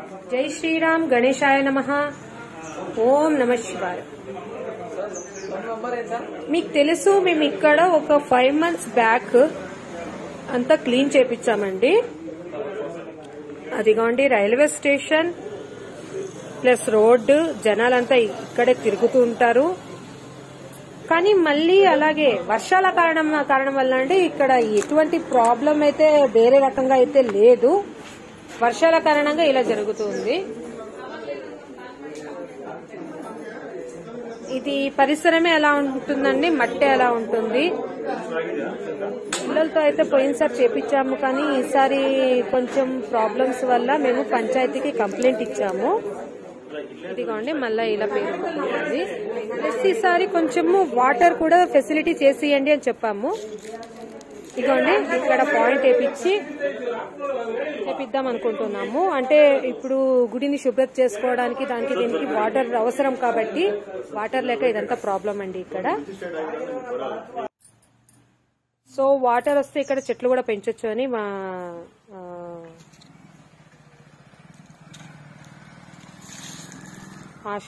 జై శ్రీరామ్ గణేశాయ నమ ఓం నమ శివాయ మీకు తెలుసు మేము ఇక్కడ ఒక ఫైవ్ మంత్స్ బ్యాక్ అంతా క్లీన్ చేపించామండి అదిగోండి రైల్వే స్టేషన్ ప్లస్ రోడ్డు జనాలంతా ఇక్కడే తిరుగుతూ ఉంటారు కానీ మళ్ళీ అలాగే వర్షాల కారణం కారణం వల్ల అండి ఇక్కడ ఎటువంటి ప్రాబ్లం అయితే వేరే రకంగా అయితే లేదు వర్షాల కారణంగా ఇలా జరుగుతుంది ఇది పరిసరమే ఎలా ఉంటుందండి మట్టి ఎలా ఉంటుంది పిల్లలతో అయితే పోయినసారి చేపించాము కానీ ఈసారి కొంచెం ప్రాబ్లమ్స్ వల్ల మేము పంచాయతీకి కంప్లైంట్ ఇచ్చాము ఇదిగోండి మళ్ళీ ఇలా పేరుకుంటుంది ప్లస్ ఈసారి కొంచెము వాటర్ కూడా ఫెసిలిటీ చేసియండి అని చెప్పాము ఇదిగోండి ఇక్కడ పాయింట్ వేపించి వేపిద్దాం అనుకుంటున్నాము అంటే ఇప్పుడు గుడిని శుభ్రత చేసుకోవడానికి దానికి దీనికి వాటర్ అవసరం కాబట్టి వాటర్ లేక ఇదంతా ప్రాబ్లం అండి ఇక్కడ సో వాటర్ వస్తే ఇక్కడ చెట్లు కూడా పెంచొచ్చు అని మా ఆ, ఆశ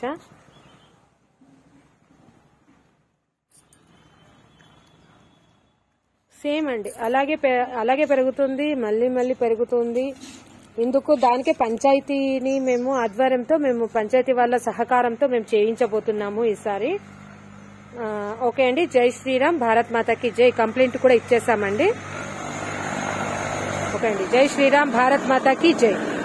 సేమ్ అండి అలాగే పె- అలాగే పెరుగుతుంది మళ్ళీ మళ్ళీ పెరుగుతుంది ఇందుకు దానికే పంచాయతీని మేము ఆధ్వర్యంతో మేము పంచాయతీ వాళ్ళ సహకారంతో మేము చేయించబోతున్నాము ఈసారి ఆ, ఓకే అండి జై శ్రీరామ్ భారత్ మాతకి జై కంప్లైంట్ కూడా ఇచ్చేసామండి ఓకే అండి జై శ్రీరామ్ భారత్ మాతాకి జై